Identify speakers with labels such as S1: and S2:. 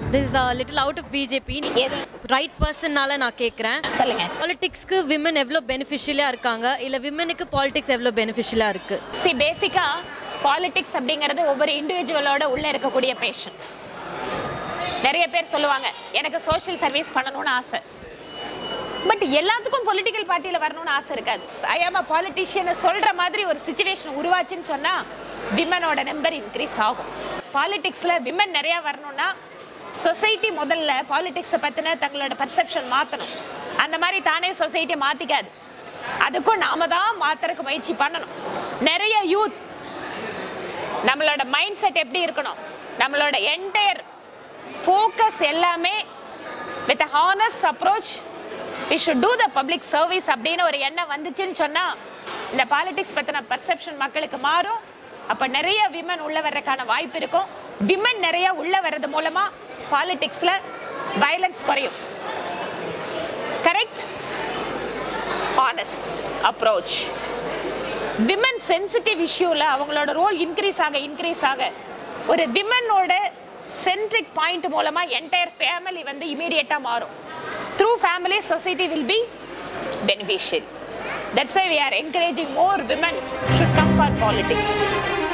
S1: This is little out of BJP
S2: Yes.
S1: Right பர்சன்னால நான் கேட்குறேன்
S2: சொல்லுங்க
S1: பாலிடிக்ஸ்க்கு விமன் எவ்வளோ பெனிஃபிஷியலாக இருக்காங்க இல்லை விமனுக்கு பாலிடிக்ஸ் எவ்வளோ பெனிஃபிஷியலாக இருக்குது
S2: சி பேசிக்கா பாலிடிக்ஸ் அப்படிங்கிறது ஒவ்வொரு இண்டிவிஜுவலோட உள்ள இருக்கக்கூடிய பேஷன் நிறைய பேர் சொல்லுவாங்க எனக்கு சோஷியல் சர்வீஸ் பண்ணணும்னு ஆசை பட் எல்லாத்துக்கும் பொலிட்டிக்கல் பார்ட்டியில் வரணும்னு ஆசை இருக்காது ஐ ஆம் அ பாலிட்டிஷியன் சொல்ற மாதிரி ஒரு சுச்சுவேஷன் உருவாச்சுன்னு சொன்னா விமனோட நம்பர் இன்க்ரீஸ் ஆகும் பாலிடிக்ஸ்ல விமன் நிறைய வரணும்னா சொசைட்டி முதல்ல பாலிடிக்ஸை பத்தின தங்களோட பர்செப்ஷன் மாத்தணும் அந்த மாதிரி தானே சொசைட்டி மாத்திக்காது அதுக்கும் நாம தான் மாத்துறதுக்கு முயற்சி பண்ணணும் நிறைய யூத் நம்மளோட மைண்ட் செட் எப்படி இருக்கணும் நம்மளோட என்டையர் ஃபோக்கஸ் எல்லாமே with honest approach we should do the public service அப்படின்னு ஒரு எண்ணம் வந்துச்சுன்னு சொன்னால் இந்த பாலிடிக்ஸ் பற்றின பர்செப்ஷன் மக்களுக்கு மாறும் அப்போ நிறைய விமன் உள்ள வர்றதுக்கான வாய்ப்பு இருக்கும் விமன் நிறைய உள்ள வர்றது மூலமாக பாலிடிக்ஸில் வயலன்ஸ் குறையும் correct honest approach women sensitive இஷ்யூவில் அவங்களோட ரோல் இன்க்ரீஸ் ஆக இன்க்ரீஸ் ஆக ஒரு விமனோட சென்ட்ரிக் பாயிண்ட் மூலமாக என்டையர் ஃபேமிலி வந்து இமீடியட்டாக மாறும் through family society will be beneficial that's why we are encouraging more women should come for politics